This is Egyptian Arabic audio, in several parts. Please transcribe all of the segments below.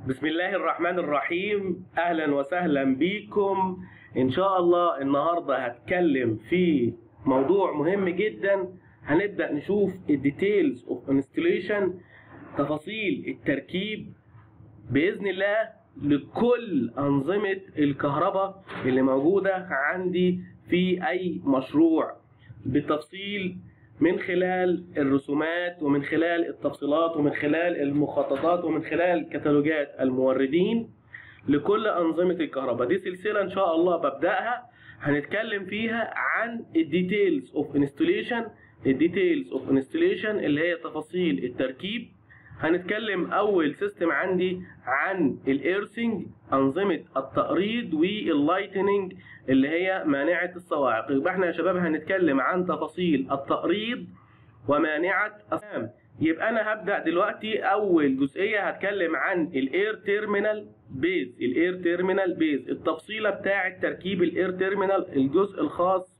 بسم الله الرحمن الرحيم اهلا وسهلا بيكم ان شاء الله النهارده هتكلم في موضوع مهم جدا هنبدا نشوف الديتيلز اوف انستليشن تفاصيل التركيب باذن الله لكل انظمه الكهرباء اللي موجوده عندي في اي مشروع بالتفصيل من خلال الرسومات ومن خلال التفصيلات ومن خلال المخططات ومن خلال كتالوجات الموردين لكل أنظمة الكهرباء دي سلسلة إن شاء الله ببدأها هنتكلم فيها عن الديتيلز اوف انستليشن الديتيلز اوف انستليشن اللي هي تفاصيل التركيب هنتكلم اول سيستم عندي عن الايرسنج انظمه التقريض واللايتنينج اللي هي مانعه الصواعق يبقى احنا يا شباب هنتكلم عن تفاصيل التقريض ومانعه الصواعق يبقى انا هبدا دلوقتي اول جزئيه هتكلم عن الاير تيرمينال بيز الاير تيرمينال بيز التفصيله بتاعه تركيب الاير تيرمينال الجزء الخاص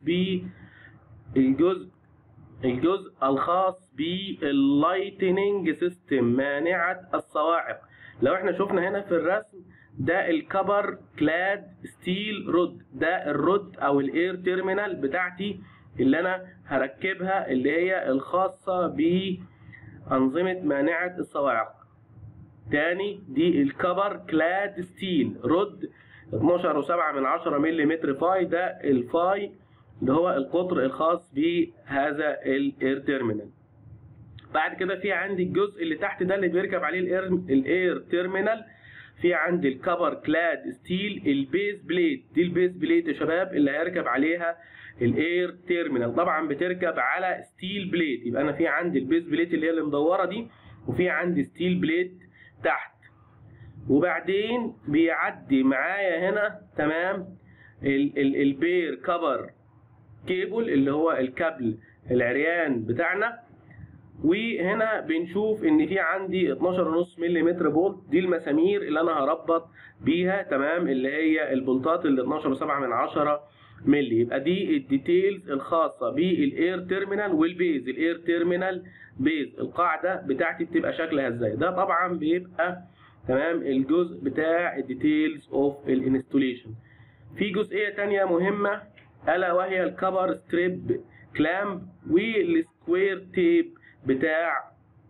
بالجزء الجزء الخاص باللايتنينج سيستم مانعة الصواعق لو احنا شفنا هنا في الرسم ده الكبر كلاد ستيل رود ده الرود او الاير تيرمينال بتاعتي اللي انا هركبها اللي هي الخاصة بأنظمة مانعة الصواعق تاني دي الكبر كلاد ستيل رود 12 و7 من 10 ملم فاي ده الفاي اللي هو القطر الخاص بهذا الاير تيرمينال بعد كده في عندي الجزء اللي تحت ده اللي بيركب عليه الاير الاير تيرمينال في عندي الكفر كلاد ستيل البيز بليت دي البيز بليت يا شباب اللي هيركب عليها الاير تيرمينال طبعا بتركب على ستيل بليت يبقى انا في عندي البيز بليت اللي هي المدوره دي وفي عندي ستيل بليت تحت وبعدين بيعدي معايا هنا تمام ال ال البير كفر كيبل اللي هو الكابل العريان بتاعنا وهنا بنشوف ان في عندي 12.5 ملم بولت دي المسامير اللي انا هربط بيها تمام اللي هي البولتات اللي 12.7 من 10 ملي يبقى دي الديتيلز الخاصه بالاير تيرمينال والبيز الاير تيرمينال بيز القاعده بتاعتي بتبقى شكلها ازاي ده طبعا بيبقى تمام الجزء بتاع الديتيلز اوف الانستوليشن في جزئيه تانية مهمه الا وهي الكبر ستريب كلامب والسكوير تيب بتاع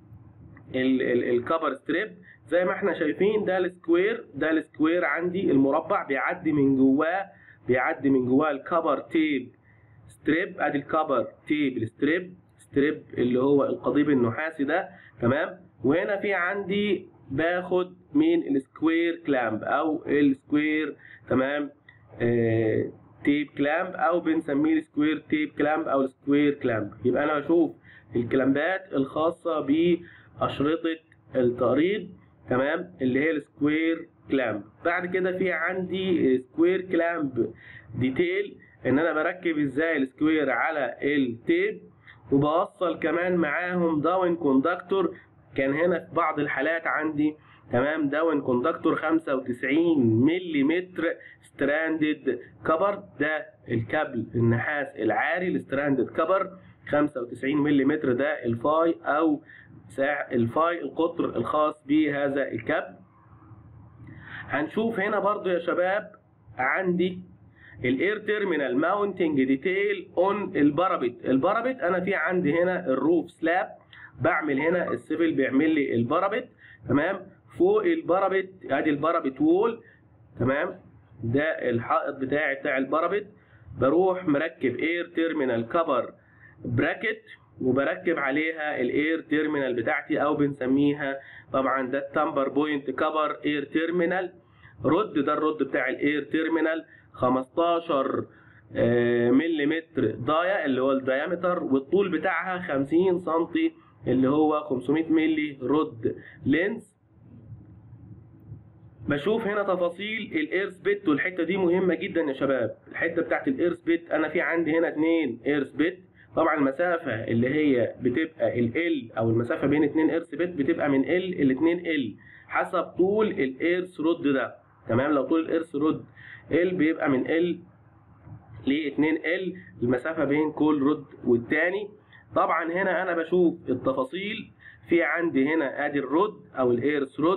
الكبر ستريب زي ما احنا شايفين ده السكوير ده السكوير عندي المربع بيعدي من جواه بيعدي من جواه الكبر تيب ستريب ادي الكبر تيب الستريب ستريب اللي هو القضيب النحاسي ده تمام وهنا في عندي باخد من السكوير كلامب او السكوير تمام آه تيب كلامب او بنسميه السكوير تيب كلامب او السكوير كلامب يبقى انا بشوف الكلامبات الخاصه باشرطه التقريض تمام اللي هي السكوير كلامب بعد كده في عندي سكوير كلامب ديتيل ان انا بركب ازاي السكوير على التيب وبوصل كمان معاهم داون كوندكتور كان هنا في بعض الحالات عندي تمام داون كوندكتور 95 ملم ستراندد كبر ده الكابل النحاس العاري الستراندد كبر 95 ملم ده الفاي او ساع الفاي القطر الخاص بهذا الكابل هنشوف هنا برضو يا شباب عندي الاير تيرمينال ماونتنج ديتيل اون البارابيت البارابيت انا في عندي هنا الروف سلاب بعمل هنا السيفل بيعمل لي البارابيت تمام فوق البارابيت ادي البارابيت وول تمام ده الحائط بتاعي بتاع البارابيت بروح مركب اير تيرمينال كفر براكت وبركب عليها الاير تيرمينال بتاعتي او بنسميها طبعا ده التمبر بوينت كفر اير تيرمينال رد ده الرد بتاع الاير تيرمينال 15 ملم ضايع اللي هو الديامتر والطول بتاعها 50 سم اللي هو 500 ملي رد لينز بشوف هنا تفاصيل الاير سبيت والحته دي مهمه جدا يا شباب الحته بتاعت الاير سبيت انا في عندي هنا اتنين اير سبيت طبعا المسافه اللي هي بتبقى ال او المسافه بين اتنين اير سبيت بتبقى من ال ل 2 ال حسب طول الايرس رود ده تمام لو طول الايرس رود ال بيبقى من ال ل 2 ال المسافه بين كل رود والتاني طبعا هنا انا بشوف التفاصيل في عندي هنا ادي الرود او الايرس رود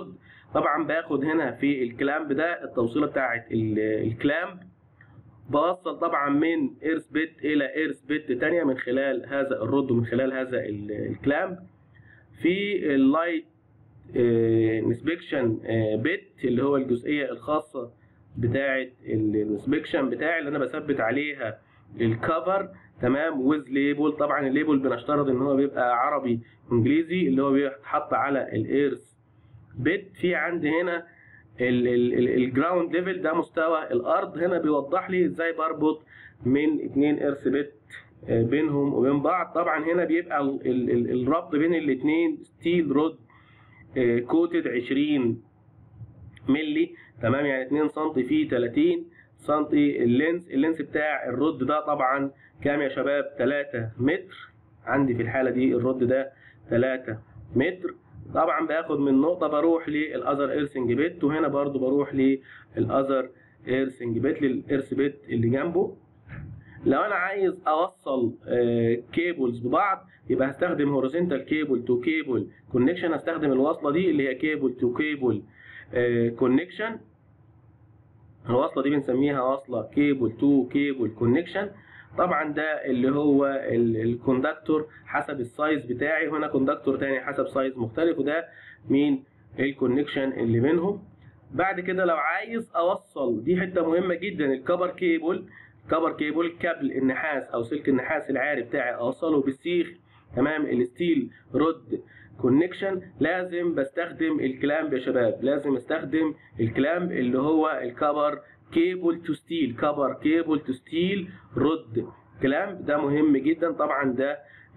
طبعا باخد هنا في الكلامب ده التوصيله بتاعه الكلامب بوصل طبعا من ايرس بيت الى ايرس بيت تانية من خلال هذا الرد ومن خلال هذا الكلامب في اللايت انسبكشن بيت اللي هو الجزئيه الخاصه بتاعه الانسبكشن بتاعي اللي انا بثبت عليها الكفر تمام ويز ليبل طبعا الليبل بنفترض ان هو بيبقى عربي انجليزي اللي هو بيتحط على الايرس بيت في عندي هنا الجراوند ليفل ده مستوى الارض هنا بيوضح لي ازاي بربط من اتنين ايرس بيت بينهم وبين بعض طبعا هنا بيبقى ال ال الربط بين الاثنين ستيل رود كوتد 20 ملي تمام يعني 2 سم في 30 سم اللينس اللينس بتاع الرد ده طبعا كام يا شباب 3 متر عندي في الحاله دي الرد ده 3 متر طبعا باخد من نقطه بروح للاذر ايرسنج بيت وهنا برضو بروح للاذر ايرسنج بيت للارس بيت اللي جنبه لو انا عايز اوصل كيبلز ببعض يبقى هستخدم هوريزونتال كيبل تو كيبل كونكشن هستخدم الوصله دي اللي هي كيبل تو كيبل كونكشن الوصله دي بنسميها وصله كيبل تو كيبل كونكشن طبعا ده اللي هو الكوندكتور حسب السايز بتاعي هنا كوندكتور تاني حسب سايز مختلف وده مين الكونكشن اللي بينهم بعد كده لو عايز اوصل دي حته مهمه جدا الكبر كيبل كبر كيبل كابل النحاس او سلك النحاس العاري بتاعي اوصله بالسيخ تمام الستيل رود كونكشن لازم بستخدم الكلامب يا شباب لازم استخدم الكلامب اللي هو الكبر كيبل تو ستيل كبر كيبل تو ستيل رود كلامب ده مهم جدا طبعا ده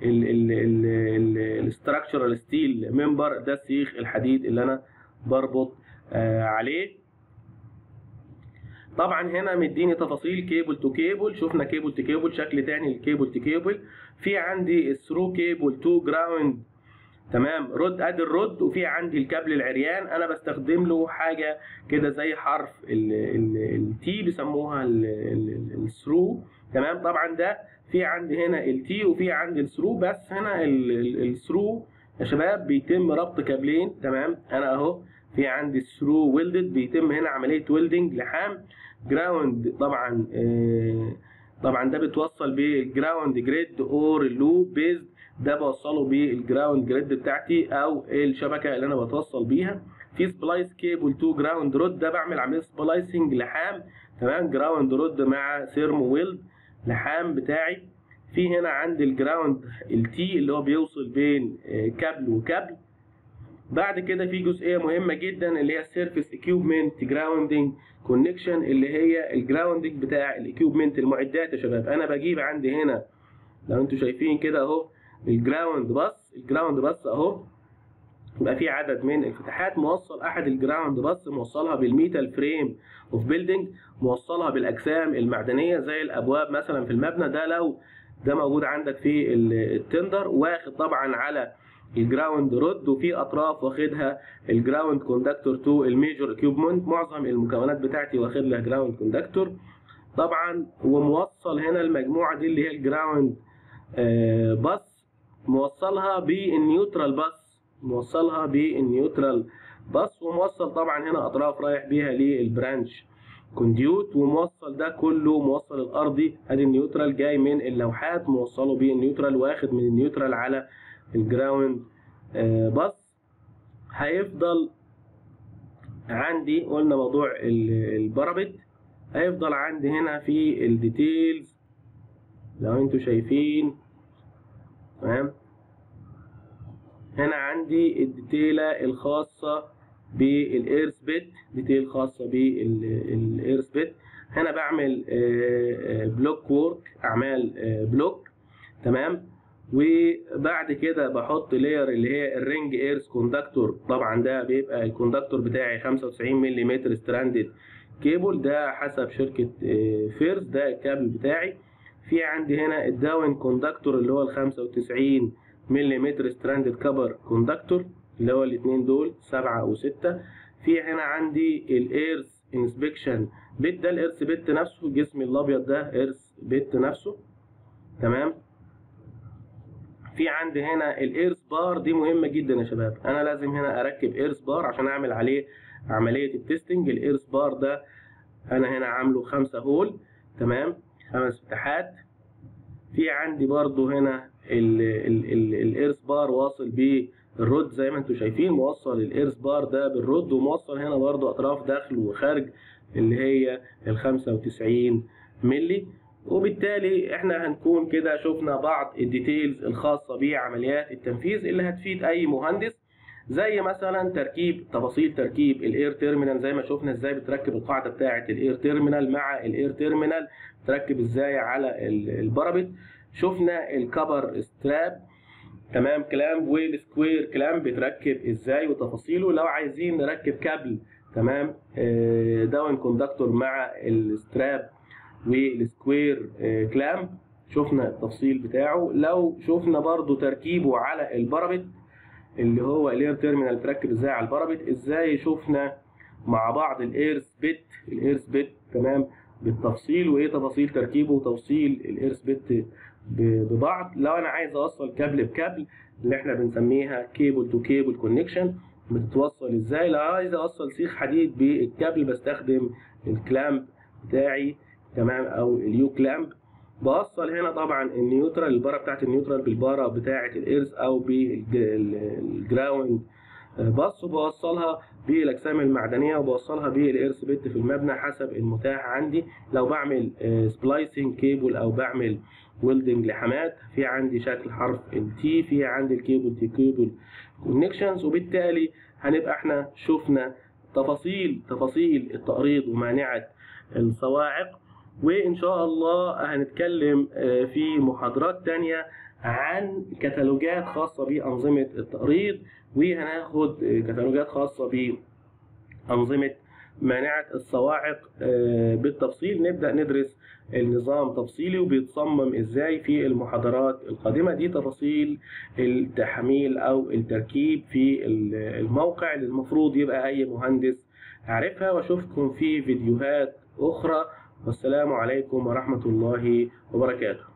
الاستراكشرال ستيل ممبر ده السيخ الحديد اللي انا بربط آه عليه طبعا هنا مديني تفاصيل كيبل تو كيبل شفنا كيبل تو كيبل شكل تاني للكيبل تو كيبل في عندي الثرو كيبل تو جراوند تمام رد ادي الرد وفي عندي الكابل العريان انا بستخدم له حاجه كده زي حرف التي بيسموها الثرو تمام طبعا ده في عندي هنا التي وفي عندي الثرو بس هنا الثرو يا شباب بيتم ربط كابلين تمام انا اهو في عندي الثرو ويلدد بيتم هنا عمليه ويلدنج لحام جراوند طبعا آه طبعا ده بتوصل بالجراوند جريد اور اللوب بيزد ده بوصله بالجراوند جريد بتاعتي او الشبكه اللي انا بتوصل بيها في سبلايس كيبل تو جراوند رود ده بعمل عمليه سبلايسنج لحام تمام جراوند رود مع سيرمو ويلد لحام بتاعي في هنا عندي الجراوند التي اللي هو بيوصل بين كابل وكابل بعد كده في جزئيه مهمه جدا اللي هي السيرفيس اكيوبمنت جراوندنج كونكشن اللي هي الجراوندنج بتاع الاكيوبمنت المعدات يا شباب انا بجيب عندي هنا لو انتوا شايفين كده اهو الجراوند بس الجراوند بس اهو يبقى في عدد من الفتحات موصل احد الجراوند بس موصلها بالميتال فريم اوف بيلدينج موصلها بالاجسام المعدنيه زي الابواب مثلا في المبنى ده لو ده موجود عندك في التندر واخد طبعا على الجراوند رود وفي اطراف واخدها الجراوند كوندكتور تو الميجور اكيوبمنت معظم المكونات بتاعتي واخد لها جراوند كوندكتور طبعا وموصل هنا المجموعه دي اللي هي الجراوند آه بس موصلها بالنيوترال بس موصلها بالنيوترال بس وموصل طبعا هنا اطراف رايح بيها للبرانش كونديوت وموصل ده كله موصل الارضي ادي النيوترال جاي من اللوحات موصله بالنيوترال واخد من النيوترال على الجراوند آه بس هيفضل عندي قلنا موضوع البارابت هيفضل عندي هنا في الديتيلز لو انتوا شايفين تمام هنا عندي الديتيلة الخاصة بالايرث بيت ديتيل خاصة بالايرث بيت هنا بعمل بلوك وورك اعمال بلوك تمام وبعد كده بحط لاير اللي هي الرينج ايرث كوندكتور طبعا ده بيبقى الكوندكتور بتاعي 95 ملم ستراندد كيبل ده حسب شركة فيرز ده الكابل بتاعي في عندي هنا الداون كوندكتور اللي هو ال 95 ملم ستراندد كبر كوندكتور اللي هو الاثنين دول سبعة وستة في هنا عندي الايرث انسبكشن بيت ده الايرث بيت نفسه الجسم الابيض ده ايرث بيت نفسه تمام في عندي هنا الايرس بار دي مهمه جدا يا شباب انا لازم هنا اركب ايرس بار عشان اعمل عليه عمليه التستنج الايرس بار ده انا هنا عامله خمسة هول تمام خمس فتحات في عندي برضو هنا الايرس بار واصل بالرد زي ما انتم شايفين موصل الايرس بار ده بالرد وموصل هنا برضو اطراف داخل وخارج اللي هي ال 95 ملي وبالتالي احنا هنكون كده شفنا بعض الديتيلز الخاصة بعمليات التنفيذ اللي هتفيد اي مهندس زي مثلا تركيب تفاصيل تركيب الاير تيرمينال زي ما شفنا ازاي بتركب القاعده بتاعه الاير تيرمينال مع الاير تيرمينال تركب ازاي على البارابت شفنا الكبر ستراب تمام كلام والسكوير كلام بتركب ازاي وتفاصيله لو عايزين نركب كابل تمام داون كوندكتور مع الستراب والسكوير كلام شفنا التفصيل بتاعه لو شفنا برضو تركيبه على البارابت اللي هو الاير تيرمينال تركب ازاي على البارابت ازاي شفنا مع بعض الايرس بيت الايرس بيت تمام بالتفصيل وايه تفاصيل تركيبه وتوصيل الايرس بيت ببعض لو انا عايز اوصل كابل بكابل اللي احنا بنسميها كيبل تو كيبل كونكشن بتتوصل ازاي لو عايز اوصل سيخ حديد بالكابل بستخدم الكلامب بتاعي تمام او اليو كلامب بوصل هنا طبعا النيوترال الباره بتاعت النيوترال بالباره بتاعت الايرز او بالجراوند بص وبوصلها بالاجسام المعدنيه وبوصلها بالايرس بيت في المبنى حسب المتاح عندي لو بعمل سبلايسنج كيبل او بعمل ويلدنج لحمات في عندي شكل حرف التي في عندي الكيبل تي كيبل كونكشنز وبالتالي هنبقى احنا شفنا تفاصيل تفاصيل التقريض ومانعه الصواعق وإن شاء الله هنتكلم في محاضرات تانية عن كتالوجات خاصة بأنظمة التقريض وهناخد كتالوجات خاصة بأنظمة مانعة الصواعق بالتفصيل نبدأ ندرس النظام تفصيلي وبيتصمم ازاي في المحاضرات القادمة دي تفاصيل التحميل او التركيب في الموقع اللي المفروض يبقى اي مهندس عارفها واشوفكم في فيديوهات اخرى والسلام عليكم ورحمة الله وبركاته